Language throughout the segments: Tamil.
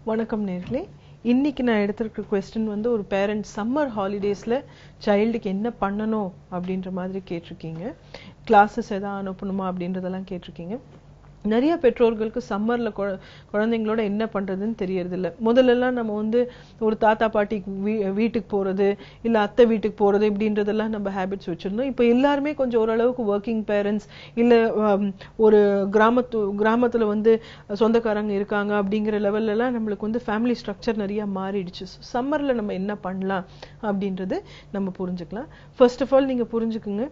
வணக்கம் நேர்களே இன்னைக்கு நான் எடுத்திருக்க கொஸ்டின் வந்து ஒரு பேரண்ட் சம்மர் ஹாலிடேஸ்ல சைல்டுக்கு என்ன பண்ணணும் அப்படின்ற மாதிரி கேட்டிருக்கீங்க கிளாஸஸ் எதாவது அனுப்பணுமா அப்படின்றதெல்லாம் கேட்டிருக்கீங்க நிறைய பெற்றோர்களுக்கு சம்மர்ல குழந்தைங்களோட என்ன பண்றதுன்னு தெரியறது இல்ல முதல்ல எல்லாம் நம்ம வந்து ஒரு தாத்தா பாட்டி வீ- வீட்டுக்கு போறது இல்ல அத்தை வீட்டுக்கு போறது இப்படின்றதெல்லாம் நம்ம ஹேபிட்ஸ் வச்சிருந்தோம் இப்போ எல்லாருமே கொஞ்சம் ஓரளவுக்கு ஒர்க்கிங் பேரண்ட்ஸ் இல்ல ஹம், ஒரு கிராமத்து கிராமத்துல வந்து சொந்தக்காரங்க இருக்காங்க அப்படிங்கிற லெவல்ல எல்லாம் நம்மளுக்கு வந்து ஃபேமிலி ஸ்ட்ரக்சர் நிறைய மாறிடுச்சு சம்மர்ல நம்ம என்ன பண்ணலாம் அப்படின்றது நம்ம புரிஞ்சுக்கலாம் ஃபர்ஸ்ட் ஆஃப் ஆல் நீங்க புரிஞ்சுக்குங்க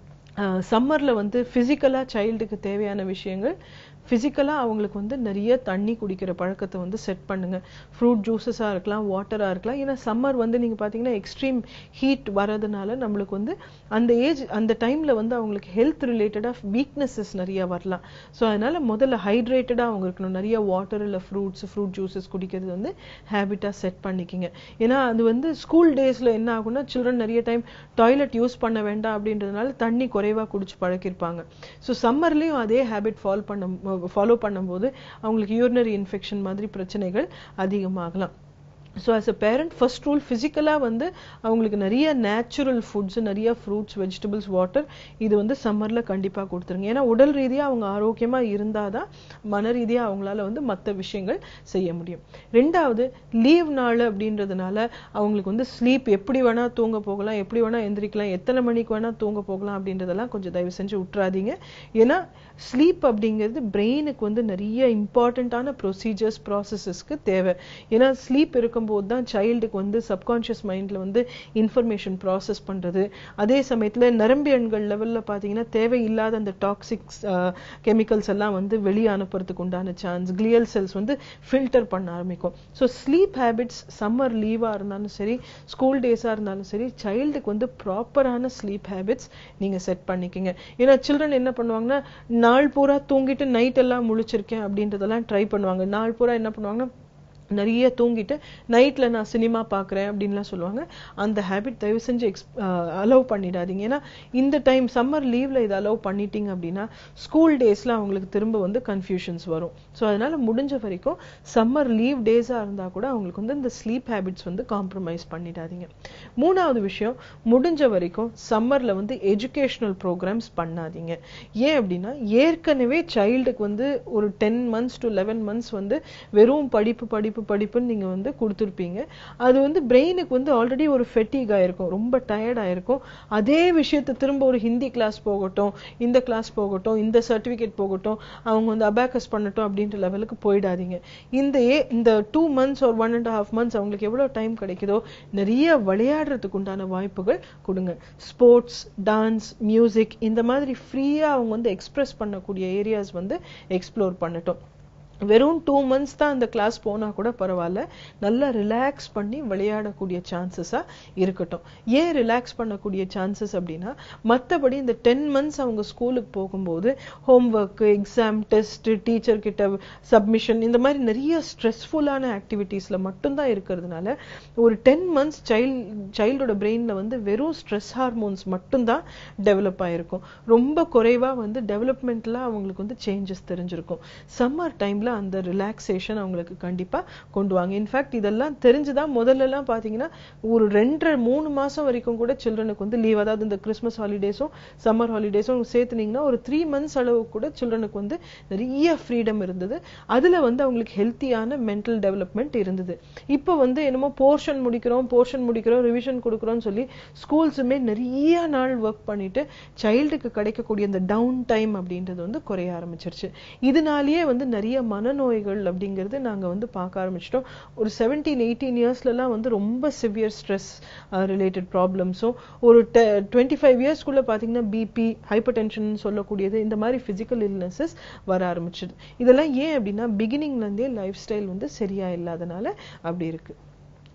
சம்மர்ல வந்து பிசிக்கலா சைல்டுக்கு தேவையான விஷயங்கள் பிசிக்கலா அவங்களுக்கு வந்து நிறைய தண்ணி குடிக்கிற பழக்கத்தை வந்து செட் பண்ணுங்க ஃப்ரூட் ஜூஸஸா இருக்கலாம் வாட்டரா இருக்கலாம் ஏன்னா சம்மர் வந்து நீங்க பாத்தீங்கன்னா எக்ஸ்ட்ரீம் ஹீட் வரதுனால நம்மளுக்கு வந்து அந்த ஏஜ் அந்த டைம்ல வந்து அவங்களுக்கு ஹெல்த் ரிலேட்டடா வீக்னஸஸ் நிறைய வரலாம் ஸோ அதனால முதல்ல ஹைட்ரேட்டடா அவங்க இருக்கணும் நிறைய வாட்டர் இல்ல ஃப்ரூட்ஸ் ஃப்ரூட் ஜூஸஸ் குடிக்கிறது வந்து ஹேபிட்டா செட் பண்ணிக்கிங்க ஏன்னா அது வந்து ஸ்கூல் டேஸ்ல என்ன ஆகும்னா சில்ட்ரன் நிறைய டைம் டாய்லெட் யூஸ் பண்ண வேண்டாம் அப்படின்றதுனால தண்ணி குறைவா குடிச்சு பழக்கிருப்பாங்க ஸோ சம்மர்லயும் அதே ஹேபிட் ஃபாலோ பண்ண ஃபாலோ பண்ணும்போது அவங்களுக்கு யூரினரி இன்ஃபெக்ஷன் மாதிரி பிரச்சனைகள் அதிகமாகலாம் so as a parent first rule ஃபிசிக்கலாக வந்து அவங்களுக்கு நிறைய நேச்சுரல் ஃபுட்ஸ் நிறைய ஃப்ரூட்ஸ் வெஜிடபிள்ஸ் வாட்டர் இது வந்து சம்மரில் கண்டிப்பாக கொடுத்துருங்க ஏன்னா உடல் ரீதியாக அவங்க ஆரோக்கியமாக இருந்தால் தான் மன ரீதியாக அவங்களால வந்து மற்ற விஷயங்கள் செய்ய முடியும் ரெண்டாவது லீவ் நாள் அப்படின்றதுனால அவங்களுக்கு வந்து ஸ்லீப் எப்படி வேணா தூங்க போகலாம் எப்படி வேணா எந்திரிக்கலாம் எத்தனை மணிக்கு வேணா தூங்க போகலாம் அப்படின்றதெல்லாம் கொஞ்சம் தயவு செஞ்சு விட்டுறாதீங்க ஏன்னா ஸ்லீப் அப்படிங்கிறது பிரெயினுக்கு வந்து நிறைய இம்பார்ட்டண்ட்டான ப்ரொசீஜர்ஸ் ப்ராசஸஸ்க்கு தேவை ஏன்னா ஸ்லீப் இருக்கும்போது தான் சைல்டுக்கு வந்து சப்கான்ஷியஸ் மைண்டில் வந்து இன்ஃபர்மேஷன் ப்ராசஸ் பண்ணுறது அதே சமயத்தில் நரம்பியன்கள் லெவலில் பார்த்தீங்கன்னா தேவையில்லாத அந்த டாக்ஸிக்ஸ் கெமிக்கல்ஸ் எல்லாம் வந்து வெளியே அனுப்புறதுக்கு உண்டான சான்ஸ் கிளியல் செல்ஸ் வந்து ஃபில்டர் பண்ண ஆரம்பிக்கும் ஸோ ஸ்லீப் ஹேபிட்ஸ் சம்மர் லீவாக இருந்தாலும் சரி ஸ்கூல் டேஸாக இருந்தாலும் சரி சைல்டுக்கு வந்து ப்ராப்பரான ஸ்லீப் ஹேபிட்ஸ் நீங்கள் செட் பண்ணிக்கங்க ஏன்னா சில்ட்ரன் என்ன பண்ணுவாங்கன்னா நாள் பூரா தூங்கிட்டு நைட் எல்லாம் முழிச்சிருக்கேன் அப்படின்றதெல்லாம் ட்ரை பண்ணுவாங்க நாள் பூரா என்ன பண்ணுவாங்கன்னா நிறைய தூங்கிட்டு நைட்ல நான் சினிமா பார்க்குறேன் அப்படின்லாம் சொல்லுவாங்க அந்த ஹேபிட் தயவு செஞ்சு எக்ஸ் அலோவ் பண்ணிடாதீங்க ஏன்னா இந்த டைம் சம்மர் லீவ்ல இதை அலோவ் பண்ணிட்டீங்க அப்படின்னா ஸ்கூல் டேஸ்ல அவங்களுக்கு திரும்ப வந்து கன்ஃபியூஷன்ஸ் வரும் ஸோ அதனால முடிஞ்ச வரைக்கும் சம்மர் லீவ் டேஸா இருந்தா கூட அவங்களுக்கு வந்து இந்த ஸ்லீப் ஹேபிட்ஸ் வந்து காம்ப்ரமைஸ் பண்ணிடாதீங்க மூணாவது விஷயம் முடிஞ்ச வரைக்கும் சம்மர்ல வந்து எஜுகேஷனல் ப்ரோக்ராம்ஸ் பண்ணாதீங்க ஏன் அப்படின்னா ஏற்கனவே சைல்டுக்கு வந்து ஒரு ten months to eleven months வந்து வெறும் படிப்பு படிப்பு படிப்புன்னு நீங்க வந்து கொடுத்துருப்பீங்க அது வந்து பிரெயினுக்கு வந்து ஆல்ரெடி ஒரு ஃபெட்டிக் ஆயிருக்கும் ரொம்ப டயர்ட் ஆயிருக்கும் அதே விஷயத்தை திரும்ப ஒரு ஹிந்தி கிளாஸ் போகட்டும் இந்த கிளாஸ் போகட்டும் இந்த சர்டிபிகேட் போகட்டும் அவங்க வந்து அபேக்கஸ் பண்ணட்டும் அப்படின்ற லெவலுக்கு போயிடாதீங்க இந்த ஏ இந்த டூ மந்த்ஸ் ஒரு ஒன் அண்ட் ஹாஃப் மந்த்ஸ் அவங்களுக்கு எவ்வளவு டைம் கிடைக்குதோ நிறைய விளையாடுறதுக்கு உண்டான வாய்ப்புகள் கொடுங்க ஸ்போர்ட்ஸ் டான்ஸ் மியூசிக் இந்த மாதிரி ஃப்ரீயா அவங்க வந்து எக்ஸ்பிரஸ் பண்ணக்கூடிய ஏரியாஸ் வந்து எக்ஸ்ப்ளோர் பண்ணட்டும் வெறும் டூ மந்த்ஸ் தான் அந்த கிளாஸ் போனா கூட பரவாயில்ல நல்லா ரிலாக்ஸ் பண்ணி விளையாடக்கூடிய சான்சஸா இருக்கட்டும் ஏன் ரிலாக்ஸ் பண்ணக்கூடிய சான்சஸ் அப்படின்னா மற்றபடி இந்த டென் மந்த்ஸ் அவங்க ஸ்கூலுக்கு போகும்போது ஹோம்ஒர்க் எக்ஸாம் டெஸ்ட் டீச்சர் கிட்ட சப்மிஷன் இந்த மாதிரி நிறைய ஸ்ட்ரெஸ்ஃபுல்லான ஆக்டிவிட்டீஸ்ல மட்டும்தான் இருக்கிறதுனால ஒரு டென் மந்த்ஸ் சைல்ட் சைல்டோட பிரெயின்ல வந்து வெறும் ஸ்ட்ரெஸ் ஹார்மோன்ஸ் மட்டும்தான் டெவலப் ஆயிருக்கும் ரொம்ப குறைவா வந்து டெவலப்மெண்ட்ல அவங்களுக்கு வந்து சேஞ்சஸ் தெரிஞ்சிருக்கும் சம்மர் டைம்ல அந்த ரிலாக்ஸேஷன் அவங்களுக்கு கண்டிப்பா கொண்டு வாங்க இன்ஃபேக்ட் இதெல்லாம் தெரிஞ்சுதான் முதல்ல எல்லாம் பாத்தீங்கன்னா ஒரு ரெண்டரை மூணு மாசம் வரைக்கும் கூட சில்ட்ரனுக்கு வந்து லீவ் அதாவது இந்த கிறிஸ்மஸ் ஹாலிடேஸும் சம்மர் ஹாலிடேஸும் சேர்த்துனீங்கன்னா ஒரு த்ரீ மந்த்ஸ் அளவு கூட சில்ட்ரனுக்கு வந்து நிறைய ஃப்ரீடம் இருந்தது அதுல வந்து அவங்களுக்கு ஹெல்த்தியான மென்டல் டெவலப்மெண்ட் இருந்தது இப்போ வந்து என்னமோ போர்ஷன் முடிக்கிறோம் போர்ஷன் முடிக்கிறோம் ரிவிஷன் கொடுக்குறோம்னு சொல்லி ஸ்கூல்ஸுமே நிறைய நாள் ஒர்க் பண்ணிட்டு சைல்டுக்கு கிடைக்கக்கூடிய அந்த டவுன் டைம் அப்படின்றது வந்து குறைய ஆரம்பிச்சிருச்சு இதனாலேயே வந்து நிறைய மனநோய்கள் அப்படிங்கிறது நாங்க வந்து பார்க்க ஆரம்பிச்சிட்டோம் ஒரு செவன்டீன் எயிட்டீன் இயர்ஸ்லலாம் வந்து ரொம்ப சிவியர் ஸ்ட்ரெஸ் ரிலேட்டட் ப்ராப்ளம்ஸும் ஒரு டுவெண்ட்டி ஃபைவ் இயர்ஸ்க்குள்ள பார்த்தீங்கன்னா பிபி ஹைப்பர் டென்ஷன் சொல்லக்கூடியது இந்த மாதிரி ஃபிசிக்கல் இல்னஸஸ் வர ஆரம்பிச்சிது இதெல்லாம் ஏன் அப்படின்னா பிகினிங்லேருந்தே லைஃப் ஸ்டைல் வந்து சரியா இல்லாதனால அப்படி இருக்கு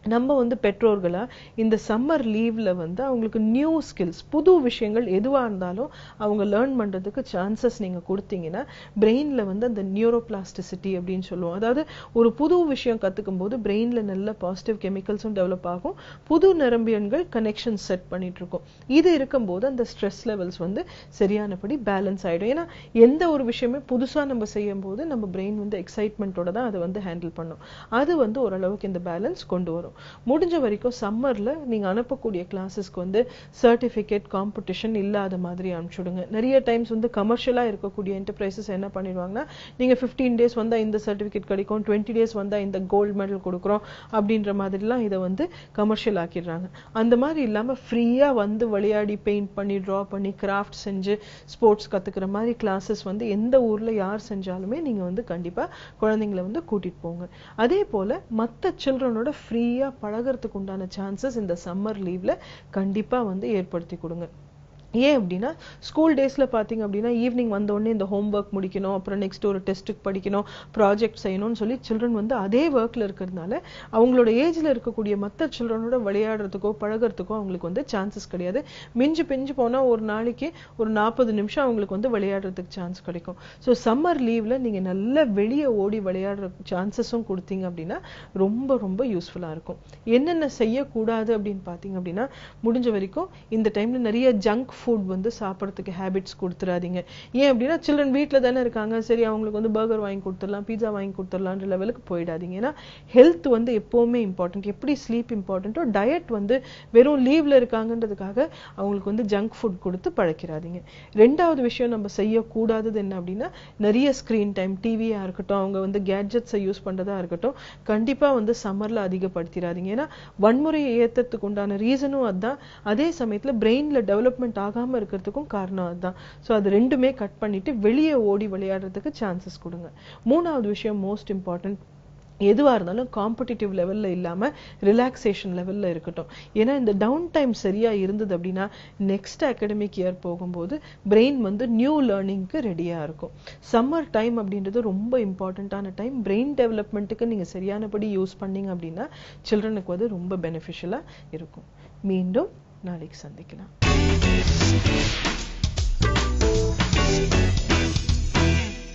நம்ம வந்து பெற்றோர்களா இந்த சம்மர் லீவ்ல வந்து அவங்களுக்கு நியூ ஸ்கில்ஸ் புது விஷயங்கள் எதுவா இருந்தாலும் அவங்க லேர்ன் பண்றதுக்கு சான்சஸ் நீங்க கொடுத்தீங்கன்னா பிரெயின்ல வந்து அந்த நியூரோபிளாஸ்டிசிட்டி அப்படின்னு சொல்லுவோம் அதாவது ஒரு புது விஷயம் கத்துக்கும் போது பிரெயின்ல நல்ல பாசிட்டிவ் கெமிக்கல்ஸும் டெவலப் ஆகும் புது நரம்பியன்கள் கனெக்ஷன் செட் பண்ணிட்டு இருக்கும் இது இருக்கும்போது அந்த ஸ்ட்ரெஸ் லெவல்ஸ் வந்து சரியானபடி பேலன்ஸ் ஆயிடும் ஏன்னா எந்த ஒரு விஷயமே புதுசா நம்ம செய்யும் போது நம்ம பிரெயின் வந்து எக்ஸைட்மெண்ட்டோட தான் அதை வந்து ஹேண்டில் பண்ணும் அது வந்து ஓரளவுக்கு இந்த பேலன்ஸ் கொண்டு வரும் முடிஞ்ச வரைக்கும் சம்மர்ல நீங்க அனுப்பக்கூடிய கிளாஸஸ்க்கு வந்து சர்டிபிகேட் காம்படிஷன் இல்லாத மாதிரி அனுப்பிச்சுடுங்க நிறைய டைம்ஸ் வந்து கமர்ஷியலா இருக்கக்கூடிய என்டர்பிரைசஸ் என்ன பண்ணிடுவாங்கன்னா நீங்க 15 டேஸ் வந்தா இந்த சர்டிபிகேட் கிடைக்கும் 20 டேஸ் வந்தா இந்த கோல்டு மெடல் கொடுக்குறோம் அப்படின்ற மாதிரிலாம் இதை வந்து கமர்ஷியல் ஆக்கிடுறாங்க அந்த மாதிரி இல்லாம ஃப்ரீயா வந்து விளையாடி பெயிண்ட் பண்ணி ட்ரா பண்ணி கிராஃப்ட் செஞ்சு ஸ்போர்ட்ஸ் கத்துக்கிற மாதிரி கிளாஸஸ் வந்து எந்த ஊர்ல யார் செஞ்சாலுமே நீங்க வந்து கண்டிப்பா குழந்தைங்களை வந்து கூட்டிட்டு போங்க அதே போல மத்த சில்ட்ரனோட ஃப்ரீயா பழகுறதுக்கு உண்டான சான்சஸ் இந்த சம்மர் லீவ்ல கண்டிப்பா வந்து ஏற்படுத்தி கொடுங்க ஏன் அப்படின்னா ஸ்கூல் டேஸ்ல பாத்தீங்க அப்படின்னா ஈவினிங் வந்த உடனே இந்த ஹோம் ஒர்க் முடிக்கணும் அப்புறம் நெக்ஸ்ட் ஒரு டெஸ்ட்டுக்கு படிக்கணும் ப்ராஜெக்ட் செய்யணும்னு சொல்லி சில்ட்ரன் வந்து அதே ஒர்க்ல இருக்கிறதுனால அவங்களோட ஏஜ்ல இருக்கக்கூடிய மற்ற சில்ட்ரனோட விளையாடுறதுக்கோ பழகுறதுக்கோ அவங்களுக்கு வந்து சான்சஸ் கிடையாது மிஞ்சு பிஞ்சு போனா ஒரு நாளைக்கு ஒரு நாற்பது நிமிஷம் அவங்களுக்கு வந்து விளையாடுறதுக்கு சான்ஸ் கிடைக்கும் ஸோ சம்மர் லீவ்ல நீங்க நல்ல வெளியே ஓடி விளையாடுற சான்சஸும் கொடுத்தீங்க அப்படின்னா ரொம்ப ரொம்ப யூஸ்ஃபுல்லா இருக்கும் என்னென்ன செய்யக்கூடாது அப்படின்னு பாத்தீங்க அப்படின்னா முடிஞ்ச வரைக்கும் இந்த டைம்ல நிறைய ஜங்க் ஃபுட் வந்து சாப்பிட்றதுக்கு ஹேபிட்ஸ் கொடுத்துறாதீங்க ஏன் அப்படின்னா சில்ட்ரன் வீட்டில் தானே இருக்காங்க சரி அவங்களுக்கு வந்து பர்கர் வாங்கி கொடுத்துடலாம் பீஸா வாங்கி கொடுத்துடலான்ற லெவலுக்கு போயிடாதீங்க ஏன்னா ஹெல்த் வந்து எப்போவுமே இம்பார்ட்டன்ட் எப்படி ஸ்லீப் இம்பார்ட்டண்ட்டோ டயட் வந்து வெறும் லீவ்ல இருக்காங்கன்றதுக்காக அவங்களுக்கு வந்து ஜங்க் ஃபுட் கொடுத்து பழக்கிறாதீங்க ரெண்டாவது விஷயம் நம்ம செய்யக்கூடாதது என்ன அப்படின்னா நிறைய ஸ்க்ரீன் டைம் டிவியா இருக்கட்டும் அவங்க வந்து கேட்ஜெட்ஸை யூஸ் பண்றதா இருக்கட்டும் கண்டிப்பா வந்து சம்மர்ல அதிகப்படுத்திடாதீங்க ஏன்னா வன்முறையை ஏத்துறதுக்கு உண்டான ரீசனும் அதுதான் அதே சமயத்துல பிரெயின்ல டெவலப்மெண்ட் ஆகாம இருக்கிறதுக்கும் காரணம் அதுதான் ஸோ அது ரெண்டுமே கட் பண்ணிட்டு வெளியே ஓடி விளையாடுறதுக்கு சான்சஸ் கொடுங்க மூணாவது விஷயம் மோஸ்ட் இம்பார்ட்டன்ட் எதுவா இருந்தாலும் காம்படிட்டிவ் லெவல்ல இல்லாம ரிலாக்ஸேஷன் லெவல்ல இருக்கட்டும் ஏன்னா இந்த டவுன் டைம் சரியா இருந்தது அப்படின்னா நெக்ஸ்ட் அகாடமிக் இயர் போகும்போது பிரெயின் வந்து நியூ லேர்னிங்க்கு ரெடியா இருக்கும் சம்மர் டைம் அப்படின்றது ரொம்ப இம்பார்ட்டண்ட்டான டைம் பிரெயின் டெவலப்மெண்ட்டுக்கு நீங்க சரியானபடி யூஸ் பண்ணீங்க அப்படின்னா சில்ட்ரனுக்கு வந்து ரொம்ப பெனிஃபிஷியலா இருக்கும் மீண்டும் நாளைக்கு சந்திக்கலாம்